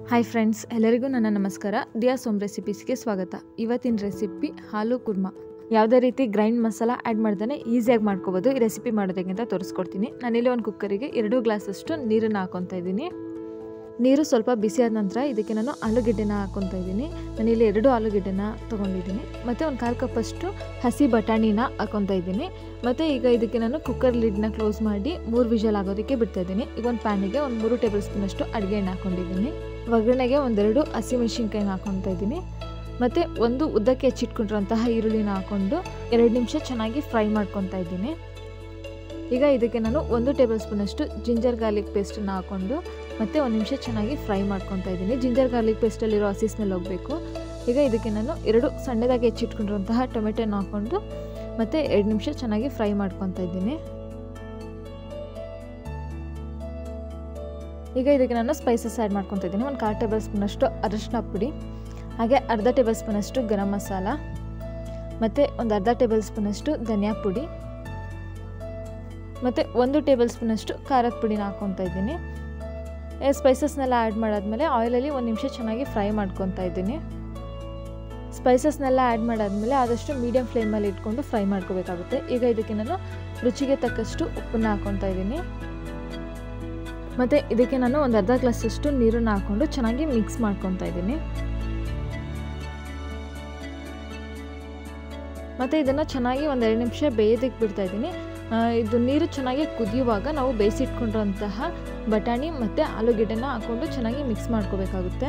hi friends ಎಲ್ಲರಿಗೂ ನನ್ನ ನಮಸ್ಕಾರ ದಿಯಾ ಸೋಮ್ ರೆಸಿಪೀಸ್ಗೆ ಸ್ವಾಗತ ಇವತ್ತಿನ ರೆಸಿಪಿ ಹಾಲು ಕುರ್ಮಾ ಯಾವುದೇ ರೀತಿ ಗ್ರೈಂಡ್ ಮಸಾಲ ಆ್ಯಡ್ ಮಾಡ್ದೇ ಈಸಿಯಾಗಿ ಮಾಡ್ಕೋಬೋದು ಈ ರೆಸಿಪಿ ಮಾಡೋದಕ್ಕೆ ಅಂತ ತೋರಿಸ್ಕೊಡ್ತೀನಿ ನಾನಿಲ್ಲಿ ಒಂದು ಕುಕ್ಕರಿಗೆ ಎರಡು ಗ್ಲಾಸಷ್ಟು ನೀರನ್ನು ಹಾಕೊತಾ ಇದ್ದೀನಿ ನೀರು ಸ್ವಲ್ಪ ಬಿಸಿಯಾದ ನಂತರ ಇದಕ್ಕೆ ನಾನು ಆಲೂಗೆಡ್ಡೆನ ಹಾಕ್ಕೊತಾ ಇದ್ದೀನಿ ನಾನಿಲ್ಲಿ ಎರಡು ಆಲೂಗೆಡ್ಡೆನ ತೊಗೊಂಡಿದ್ದೀನಿ ಮತ್ತು ಒಂದು ಕಾಲು ಕಪ್ಪಷ್ಟು ಹಸಿ ಬಟಾಣಿನ ಹಾಕ್ಕೊತಾ ಇದ್ದೀನಿ ಮತ್ತು ಈಗ ಇದಕ್ಕೆ ನಾನು ಕುಕ್ಕರ್ ಲಿಡ್ನ ಕ್ಲೋಸ್ ಮಾಡಿ ಮೂರು ವಿಷಲ್ ಆಗೋದಕ್ಕೆ ಬಿಡ್ತಾ ಇದ್ದೀನಿ ಈಗ ಒಂದು ಪ್ಯಾನಿಗೆ ಒಂದು ಮೂರು ಟೇಬಲ್ ಸ್ಪೂನಷ್ಟು ಅಡುಗೆ ಎಣ್ಣೆ ಹಾಕ್ಕೊಂಡಿದ್ದೀನಿ ಒಗ್ಗರಣೆಗೆ ಒಂದೆರಡು ಹಸಿಮೆಣ್ಸಿನ್ಕಾಯಿನ ಹಾಕ್ಕೊತಾ ಇದ್ದೀನಿ ಮತ್ತು ಒಂದು ಉದ್ದಕ್ಕೆ ಹೆಚ್ಚಿಟ್ಕೊಂಡಿರೋಂತಹ ಈರುಳ್ಳಿನ ಹಾಕ್ಕೊಂಡು ಎರಡು ನಿಮಿಷ ಚೆನ್ನಾಗಿ ಫ್ರೈ ಮಾಡ್ಕೊತಾ ಇದ್ದೀನಿ ಈಗ ಇದಕ್ಕೆ ನಾನು ಒಂದು ಟೇಬಲ್ ಸ್ಪೂನಷ್ಟು ಜಿಂಜರ್ ಗಾರ್ಲಿಕ್ ಪೇಸ್ಟನ್ನು ಹಾಕ್ಕೊಂಡು ಮತ್ತು ಒಂದು ನಿಮಿಷ ಚೆನ್ನಾಗಿ ಫ್ರೈ ಮಾಡ್ಕೊತಾ ಇದ್ದೀನಿ ಜಿಂಜರ್ ಗಾರ್ಲಿಕ್ ಪೇಸ್ಟಲ್ಲಿರೋ ಹಸಿ ಸ್ಮೆಲ್ ಹೋಗಬೇಕು ಈಗ ಇದಕ್ಕೆ ನಾನು ಎರಡು ಸಣ್ಣದಾಗಿ ಹೆಚ್ಚಿಟ್ಕೊಂಡಿರುವಂತಹ ಟೊಮೆಟೊನ ಹಾಕ್ಕೊಂಡು ಮತ್ತು ಎರಡು ನಿಮಿಷ ಚೆನ್ನಾಗಿ ಫ್ರೈ ಮಾಡ್ಕೊತಾ ಇದ್ದೀನಿ ಈಗ ಇದಕ್ಕೆ ನಾನು ಸ್ಪೈಸಸ್ ಆ್ಯಡ್ ಮಾಡ್ಕೊತಾ ಇದ್ದೀನಿ ಒಂದು ಕಾಲು ಟೇಬಲ್ ಸ್ಪೂನಷ್ಟು ಅರಶಿನ ಪುಡಿ ಹಾಗೆ ಅರ್ಧ ಟೇಬಲ್ ಸ್ಪೂನಷ್ಟು ಗರಂ ಮಸಾಲ ಮತ್ತು ಒಂದು ಅರ್ಧ ಟೇಬಲ್ ಸ್ಪೂನಷ್ಟು ಧನಿಯಾ ಪುಡಿ ಮತ್ತು ಒಂದು ಟೇಬಲ್ ಸ್ಪೂನಷ್ಟು ಖಾರದ ಪುಡಿನ ಹಾಕ್ಕೊತಾ ಇದ್ದೀನಿ ಸ್ಪೈಸಸ್ನೆಲ್ಲ ಆ್ಯಡ್ ಮಾಡಾದ್ಮೇಲೆ ಆಯಿಲಲ್ಲಿ ಒಂದು ನಿಮಿಷ ಚೆನ್ನಾಗಿ ಫ್ರೈ ಮಾಡ್ಕೊತಾ ಇದ್ದೀನಿ ಸ್ಪೈಸಸ್ನೆಲ್ಲ ಆ್ಯಡ್ ಮಾಡಾದ್ಮೇಲೆ ಆದಷ್ಟು ಮೀಡಿಯಮ್ ಫ್ಲೇಮಲ್ಲಿ ಇಟ್ಕೊಂಡು ಫ್ರೈ ಮಾಡ್ಕೋಬೇಕಾಗುತ್ತೆ ಈಗ ಇದಕ್ಕೆ ನಾನು ರುಚಿಗೆ ತಕ್ಕಷ್ಟು ಉಪ್ಪನ್ನ ಹಾಕ್ಕೊತಾ ಇದ್ದೀನಿ ಮತ್ತು ಇದಕ್ಕೆ ನಾನು ಒಂದು ಅರ್ಧ ಗ್ಲಾಸಷ್ಟು ನೀರನ್ನು ಹಾಕ್ಕೊಂಡು ಚೆನ್ನಾಗಿ ಮಿಕ್ಸ್ ಮಾಡ್ಕೊತಾ ಇದ್ದೀನಿ ಮತ್ತು ಇದನ್ನು ಚೆನ್ನಾಗಿ ಒಂದು ಎರಡು ನಿಮಿಷ ಬೇಯೋದಕ್ಕೆ ಬಿಡ್ತಾ ಇದ್ದೀನಿ ಇದು ನೀರು ಚೆನ್ನಾಗಿ ಕುದಿಯುವಾಗ ನಾವು ಬೇಯಿಸಿಟ್ಕೊಂಡಿರೋಂತಹ ಬಟಾಣಿ ಮತ್ತು ಆಲೂಗೆಡ್ಡೆನ ಹಾಕ್ಕೊಂಡು ಚೆನ್ನಾಗಿ ಮಿಕ್ಸ್ ಮಾಡ್ಕೋಬೇಕಾಗುತ್ತೆ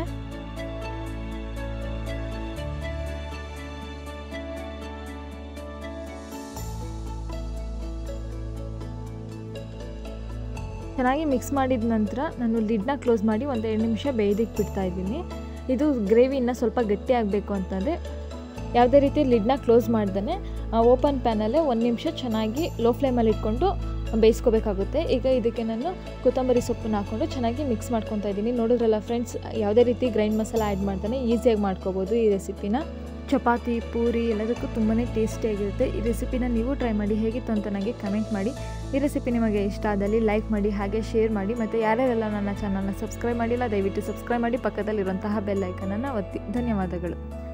ಚೆನ್ನಾಗಿ ಮಿಕ್ಸ್ ಮಾಡಿದ ನಂತರ ನಾನು ಲಿಡ್ನ ಕ್ಲೋಸ್ ಮಾಡಿ ಒಂದು ಎರಡು ನಿಮಿಷ ಬೇಯೋದಕ್ಕೆ ಬಿಡ್ತಾ ಇದ್ದೀನಿ ಇದು ಗ್ರೇವಿ ಇನ್ನೂ ಸ್ವಲ್ಪ ಗಟ್ಟಿ ಆಗಬೇಕು ಅಂತಂದರೆ ಯಾವುದೇ ರೀತಿ ಲಿಡ್ನ ಕ್ಲೋಸ್ ಮಾಡ್ದೇ ಓಪನ್ ಪ್ಯಾನಲ್ಲೇ ಒಂದು ನಿಮಿಷ ಚೆನ್ನಾಗಿ ಲೋ ಫ್ಲೇಮಲ್ಲಿ ಇಟ್ಕೊಂಡು ಬೇಯಿಸ್ಕೋಬೇಕಾಗುತ್ತೆ ಈಗ ಇದಕ್ಕೆ ನಾನು ಕೊತ್ತಂಬರಿ ಸೊಪ್ಪನ್ನ ಹಾಕ್ಕೊಂಡು ಚೆನ್ನಾಗಿ ಮಿಕ್ಸ್ ಮಾಡ್ಕೊತಾ ಇದ್ದೀನಿ ನೋಡಿದ್ರಲ್ಲ ಫ್ರೆಂಡ್ಸ್ ಯಾವುದೇ ರೀತಿ ಗ್ರೈಂಡ್ ಮಸಾಲ ಆ್ಯಡ್ ಮಾಡ್ತಾನೆ ಈಸಿಯಾಗಿ ಮಾಡ್ಕೋಬೋದು ಈ ರೆಸಿಪಿನ ಚಪಾತಿ ಪೂರಿ ಎಲ್ಲದಕ್ಕೂ ತುಂಬಾ ಟೇಸ್ಟಿಯಾಗಿರುತ್ತೆ ಈ ರೆಸಿಪಿನ ನೀವು ಟ್ರೈ ಮಾಡಿ ಹೇಗಿತ್ತು ಅಂತ ನನಗೆ ಕಮೆಂಟ್ ಮಾಡಿ ಈ ರೆಸಿಪಿ ನಿಮಗೆ ಇಷ್ಟ ಆದಲ್ಲಿ ಲೈಕ್ ಮಾಡಿ ಹಾಗೆ ಶೇರ್ ಮಾಡಿ ಮತ್ತು ಯಾರ್ಯಾರೆಲ್ಲ ನನ್ನ ಚಾನಲ್ನ ಸಬ್ಸ್ಕ್ರೈಬ್ ಮಾಡಿಲ್ಲ ದಯವಿಟ್ಟು ಸಬ್ಸ್ಕ್ರೈಬ್ ಮಾಡಿ ಪಕ್ಕದಲ್ಲಿರುವಂತಹ ಬೆಲ್ ಐಕನನ್ನು ಒತ್ತಿ ಧನ್ಯವಾದಗಳು